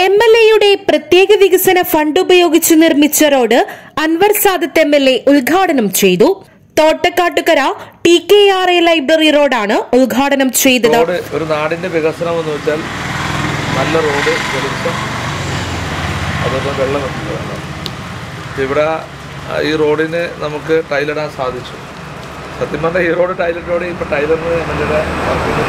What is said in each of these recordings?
M L എയുടെ പ്രത്യേക വികസന ഫണ്ട് ഉപയോഗിച്ച് നിർമ്മിച്ച road Anwar Sadath M L A ഉദ്ഘാടനം ചെയ്തു തോട്ടക്കാട്ടുകര T K R A library റോഡാണ് ഉദ്ഘാടനം ചെയ്തത് റോഡ് ഒരു നാടിന്റെ വികസനം എന്ന് വെച്ചാൽ നല്ല റോഡ് വെളിച്ചം അതോടൊപ്പം വെള്ളം എത്തുന്നതാണ് ഇവിടെ ആ, ഈ റോഡിന് നമുക്ക് ടൈലിടാൻ സാധിച്ചു സത്യം പറഞ്ഞാൽ ഈ റോഡ് ടൈലിട്ടോടെ ഇപ്പം ടൈലറിന് എം എൽ എയുടെ വർക്കിന്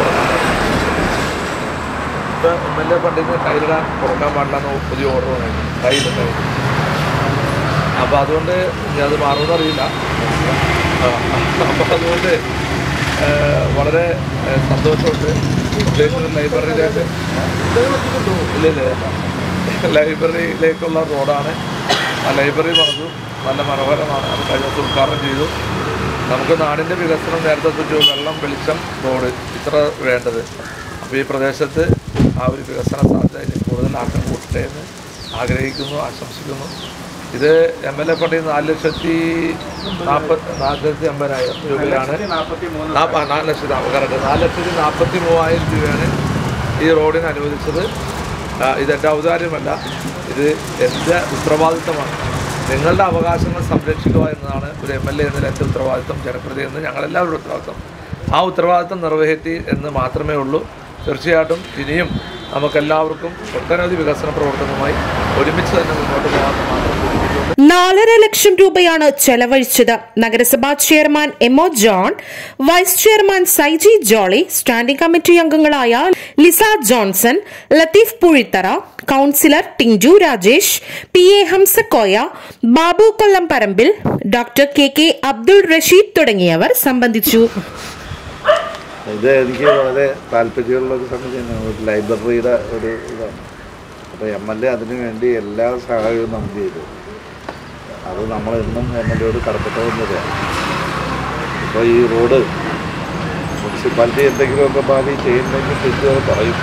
ഇപ്പം എം എൽ എ ഫണ്ടിന് ടൈലിടാൻ കൊടുക്കാൻ പാടില്ലെന്ന് പുതിയ ഓർഡർ വന്നിട്ടുണ്ട് ടൈലുണ്ടായി അപ്പോൾ അതുകൊണ്ട് ഇനി അത് മാറുമെന്ന് അറിയില്ല അപ്പോൾ അതുകൊണ്ട് ആ, വളരെ ആ, സന്തോഷമുണ്ട് പ്രത്യേകിച്ച് ഒരു ലൈബ്രറിയിലേക്ക് ഇല്ല ഇല്ല ലൈബ്രറിയിലേക്കുള്ള റോഡാണ് ആ ലൈബ്രറി പറഞ്ഞു നല്ല മനോഹരമാണ് അത് കഴിഞ്ഞ ദിവസം ഉദ്ഘാടനം ചെയ്തു നമുക്ക് നാടിൻ്റെ വികസനം നേരത്തെ വെച്ചു വെള്ളം വെളിച്ചം റോഡ് ഇത്ര വേണ്ടത് അപ്പോൾ ഈ പ്രദേശത്ത് ആ ഒരു വികസന സാധ്യത ഇനി കൂടുതൽ ആക്കം കൂട്ടട്ടെ എന്ന് ആഗ്രഹിക്കുന്നു ആശംസിക്കുന്നു ഇത് എം എൽ എ ഫണ്ടിൽ നാല് ലക്ഷത്തി നാൽപ്പത്തി നാല് ലക്ഷത്തി അമ്പതിനായിരം രൂപയാണ് നാപ്പ- ആ, നാല് ലക്ഷത്തി കറക്റ്റ് നാല് ലക്ഷത്തി നാൽപ്പത്തി മൂവായിരം രൂപയാണ് ഈ റോഡിന് അനുവദിച്ചത് ആ, ഇതെൻ്റെ ഔദാര്യമല്ല ഇത് എൻ്റെ ഉത്തരവാദിത്തമാണ് നിങ്ങളുടെ അവകാശങ്ങൾ സംരക്ഷിക്കുക എന്നതാണ് ഒരു എം എൽ എ എന്നതിൽ എൻ്റെ ഉത്തരവാദിത്തം ജനപ്രതി എന്ന് ഞങ്ങളെല്ലാവരുടെ ഉത്തരവാദിത്തം ആ ഉത്തരവാദിത്തം നിറവേറ്റി എന്ന് മാത്രമേ ഉള്ളൂ തീർച്ചയായിട്ടും ഇനിയും നമുക്കെല്ലാവർക്കും ഒട്ടനവധി വികസന പ്രവർത്തനവുമായി ഒരുമിച്ച് തന്നെ മുന്നോട്ട് പോകാമെന്ന് മാത്രം സൂചിപ്പിച്ചുകൊണ്ട് നാലര ലക്ഷം രൂപയാണ് ചെലവഴിച്ചത് നഗരസഭാ chairman M O John vice chairman Saiji Jolly standing committee അംഗങ്ങളായ Lisa Johnson Latheef Puzhithara councillor Tinchu Rajesh P A Hamsakoya Babu Kollamparambil doctor K K Abdul Rasheed തുടങ്ങിയവർ സംബന്ധിച്ചു ഇത് എനിക്ക് വളരെ താല്പര്യമുള്ള ഒരു സംഗതിയാണ് ഒരു ലൈബ്രറിയുടെ ഒരു ഇതാണ് അപ്പോൾ എം എൽ എ അതിനു വേണ്ടി എല്ലാ സഹായവും നമുക്ക് ചെയ്തു അത് നമ്മൾ എന്നും എം എൽ എയോട് കടപ്പെട്ടതെന്നതാണ് ഇപ്പോൾ ഈ റോഡ് മുനിസിപ്പാലിറ്റി എന്തെങ്കിലുമൊക്കെ ഭാവി ചെയ്യുന്നെങ്കിൽ തിരിച്ചു അത് പറയും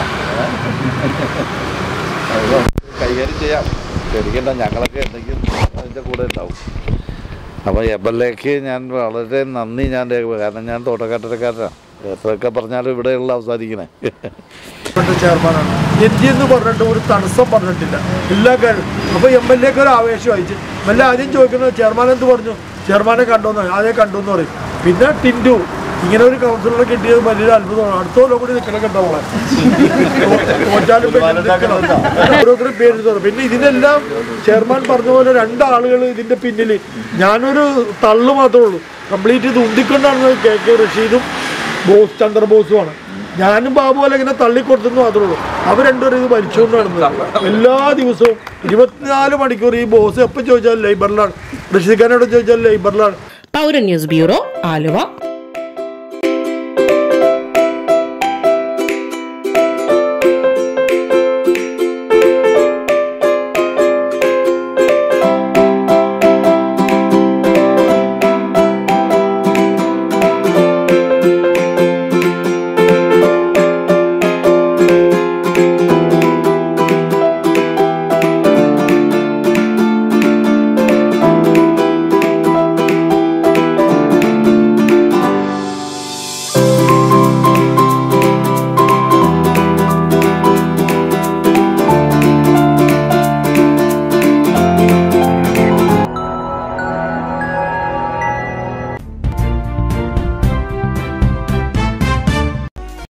അത് നമുക്ക് കൈകാര്യം ചെയ്യാം പേടിക്കേണ്ട ഞങ്ങളൊക്കെ എന്തെങ്കിലും അതിൻ്റെ കൂടെ ഉണ്ടാവും അപ്പോൾ എം എൽ എക്ക് ഞാൻ വളരെ നന്ദി ഞാൻ രേഖ- കാരണം ഞാൻ തോട്ടക്കാട്ടരക്കാരനാണ് എത്രയൊക്കെ പറഞ്ഞാലും ഇവിടെയുള്ള അവസാനിക്കണേ ഗവൺമെന്റ് ചെയർമാനാണ് എന്തി എന്ന് പറഞ്ഞിട്ട് ഒരു തടസ്സം പറഞ്ഞിട്ടില്ല എല്ലാ കാര്യം അപ്പൊ എം എൽ എക്ക് ഒരു ആവേശം അയച്ചു എം എൽ എ ആദ്യം ചോദിക്കുന്നത് ചെയർമാൻ എന്ത് പറഞ്ഞു ചെയർമാനെ കണ്ടോന്ന് ആദ്യം കണ്ടു എന്ന് പറയും പിന്നെ ടിൻഡു ഇങ്ങനെ ഒരു കൗൺസിലറെ കിട്ടിയത് വലിയൊരു അത്ഭുതമാണ് അടുത്ത കൊല്ലം കൂടി നിൽക്കണൊക്കെ ഉണ്ടാവുക തോറ്റാലും പിന്നെ നിൽക്കണം. ഓരോരുത്തരും പേര് തരും പിന്നെ ഇതിനെല്ലാം ചെയർമാൻ പറഞ്ഞ പോലെ രണ്ടാളുകൾ ഇതിന്റെ പിന്നിൽ ഞാനൊരു തള്ളു മാത്രമേ ഉള്ളൂ കംപ്ലീറ്റ് ഇത് ഉന്തിക്കൊണ്ടാണ് കെ കെ റഷീദും ബോസ് ചന്ദ്രബോസുമാണ് ഞാനും ബാബു അല്ല ഇങ്ങനെ തള്ളിക്കൊടുത്തെന്ന് മാത്രമേ ഉള്ളൂ അവർ രണ്ടുപേരും ഇത് ഭരിച്ചുകൊണ്ട് നടന്നത് എല്ലാ ദിവസവും ഇരുപത്തിനാല് മണിക്കൂർ ഈ ബോസ് എപ്പോൾ ചോദിച്ചാലും ലൈബറിലാണ് റഷീദ് ഖാനോട് ചോദിച്ചാലും ലൈബറിലാണ് പൗര ന്യൂസ് ബ്യൂറോ ആലുവ